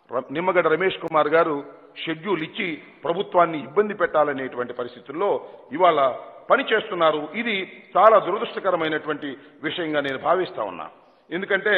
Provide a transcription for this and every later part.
ర- నిమ్మగడ్డ రమేష్ కుమార్ గారు షెడ్యూల్ ఇచ్చి ప్రభుత్వాన్ని ఇబ్బంది పెట్టాలనేటువంటి పరిస్థితుల్లో ఇవాళ పని చేస్తున్నారు ఇది చాలా దురదృష్టకరమైనటువంటి విషయంగా నేను భావిస్తా ఉన్నా ఎందుకంటే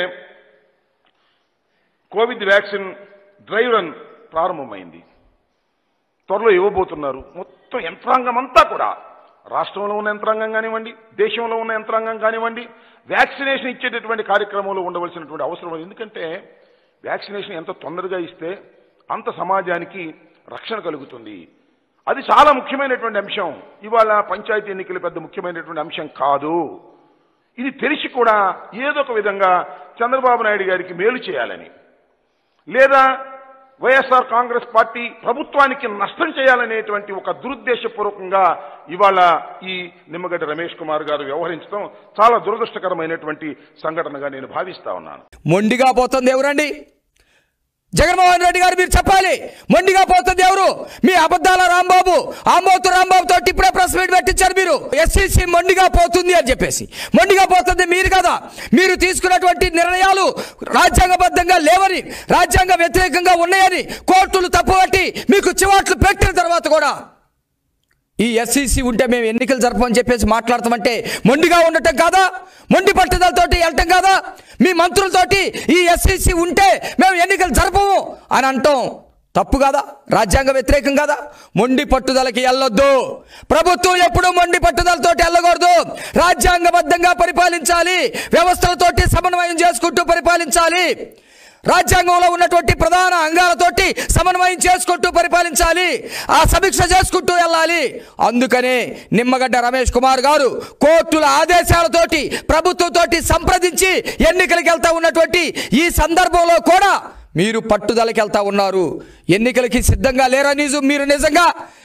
కోవిడ్ వ్యాక్సిన్ డ్రై రన్ ప్రారంభమైంది త్వరలో ఇవ్వబోతున్నారు మొత్తం యంత్రాంగం అంతా కూడా రాష్ట్రంలో ఉన్న యంత్రాంగం కానివ్వండి దేశంలో ఉన్న యంత్రాంగం కానివ్వండి వ్యాక్సినేషన్ ఇచ్చేటటువంటి కార్యక్రమంలో ఉండవలసినటువంటి అవసరం ఉంది ఎందుకంటే వ్యాక్సినేషన్ ఎంత తొందరగా ఇస్తే అంత సమాజానికి రక్షణ కలుగుతుంది అది చాలా ముఖ్యమైనటువంటి అంశం ఇవాళ పంచాయతీ ఎన్నికలు పెద్ద ముఖ్యమైనటువంటి అంశం కాదు ఇది తెలిసి కూడా ఏదో ఒక విధంగా చంద్రబాబు నాయుడు గారికి మేలు చేయాలని లేదా వైఎస్ఆర్ కాంగ్రెస్ పార్టీ ప్రభుత్వానికి నష్టం చేయాలనేటువంటి ఒక దురుద్దేశపూర్వకంగా ఇవాళ ఈ నిమ్మగడ్డ రమేష్ కుమార్ గారు వ్యవహరించడం చాలా దురదృష్టకరమైనటువంటి సంఘటనగా నేను భావిస్తా ఉన్నాను మొండిగా పోతుంది ఎవరండి జగన్మోహన్ రెడ్డి గారు మీరు చెప్పాలి మొండిగా పోతుంది ఎవరు మీ అబద్ధాల రాంబాబు ఆంబోతు రాంబాబు తోటి ఇప్పుడే ప్రెస్ మీట్ పెట్టించారు మీరు ఎస్సీసీ మొండిగా పోతుంది అని చెప్పేసి మొండిగా పోతుంది మీరు కదా మీరు తీసుకున్నటువంటి నిర్ణయాలు రాజ్యాంగబద్ధంగా లేవని రాజ్యాంగ వ్యతిరేకంగా ఉన్నాయని కోర్టులు తప్పుపట్టి మీకు చివాట్లు పెట్టిన తర్వాత కూడా ఈ ఎస్సీసీ ఉంటే మేము ఎన్నికలు జరపమని చెప్పేసి మాట్లాడతామంటే మొండిగా ఉండటం కాదా మొండి పట్టుదలతోటి వెళ్ళటం కాదా మీ మంత్రులతోటి ఈ ఎస్సీసీ ఉంటే మేము ఎన్నికలు జరపము అని అంటాం తప్పు కాదా రాజ్యాంగ వ్యతిరేకం కాదా మొండి పట్టుదలకి వెళ్ళొద్దు ప్రభుత్వం ఎప్పుడూ మొండి పట్టుదలతోటి వెళ్ళకూడదు రాజ్యాంగబద్ధంగా పరిపాలించాలి వ్యవస్థలతోటి సమన్వయం చేసుకుంటూ పరిపాలించాలి రాజ్యాంగంలో ఉన్నటువంటి ప్రధాన అంగాలతోటి సమన్వయం చేసుకుంటూ పరిపాలించాలి ఆ సమీక్ష చేసుకుంటూ వెళ్ళాలి అందుకనే నిమ్మగడ్డ రమేష్ కుమార్ గారు కోర్టుల ఆదేశాలతోటి ప్రభుత్వంతోటి సంప్రదించి ఎన్నికలకు వెళ్తా ఉన్నటువంటి ఈ సందర్భంలో కూడా మీరు పట్టుదలకి వెళ్తా ఉన్నారు ఎన్నికలకి సిద్ధంగా లేరా నిజం మీరు నిజంగా